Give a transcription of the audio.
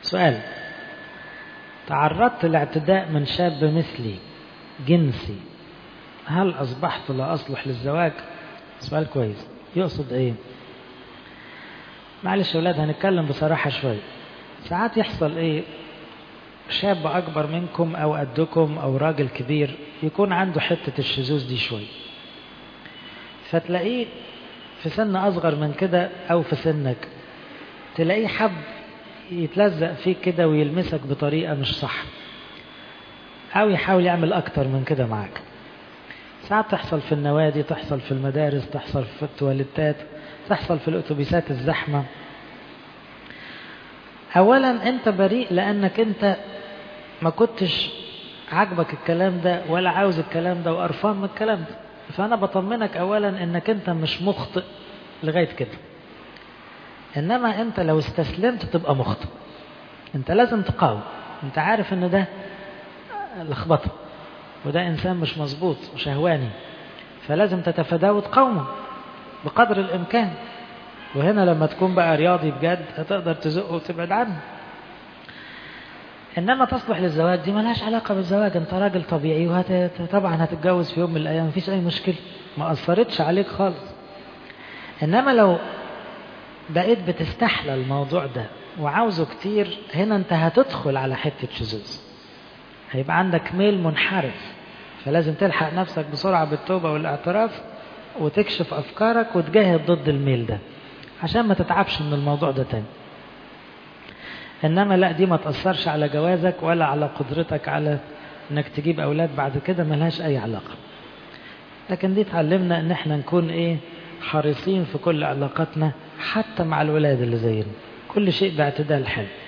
سؤال تعرضت لاعتداء من شاب مثلي جنسي هل أصبحت لا أصلح للزواج سؤال كويس يقصد إيه معلش يا أولاد هنتكلم بصراحة شوية ساعات يحصل إيه شاب أكبر منكم أو قدكم أو راجل كبير يكون عنده حتة الشذوذ دي شوية فتلاقيه في سن أصغر من كده أو في سنك تلاقيه حب يتلزق فيك كده ويلمسك بطريقة مش صح أو يحاول يعمل أكتر من كده معاك ساعات تحصل في النوادي تحصل في المدارس تحصل في التواليتات تحصل في الأتوبيسات الزحمة أولا أنت بريء لأنك أنت ما كنتش عاجبك الكلام ده ولا عاوز الكلام ده وقرفان من الكلام ده فأنا بطمنك أولا أنك أنت مش مخطئ لغاية كده إنما أنت لو استسلمت تبقى مخطئ أنت لازم تقاوم أنت عارف أن ده لخبطة وده إنسان مش مظبوط وشهواني فلازم تتفاداه وتقاومه بقدر الإمكان وهنا لما تكون بقى رياضي بجد هتقدر تزقه وتبعد عنه إنما تصلح للزواج دي ملهاش علاقة بالزواج أنت راجل طبيعي وطبعا هتتجوز في يوم من الأيام مفيش أي مشكلة ما أثرتش عليك خالص إنما لو بقيت بتستحلى الموضوع ده وعاوزه كتير هنا أنت هتدخل على حتة شذوذ هيبقى عندك ميل منحرف فلازم تلحق نفسك بسرعة بالتوبة والاعتراف وتكشف أفكارك وتجاهد ضد الميل ده عشان ما تتعبش من الموضوع ده تاني إنما لا دي ما تأثرش على جوازك ولا على قدرتك على إنك تجيب أولاد بعد كده ملهاش أي علاقة لكن دي تعلمنا إن إحنا نكون إيه حريصين في كل علاقاتنا حتى مع الولاد اللي زينا كل شيء باعتدال حلو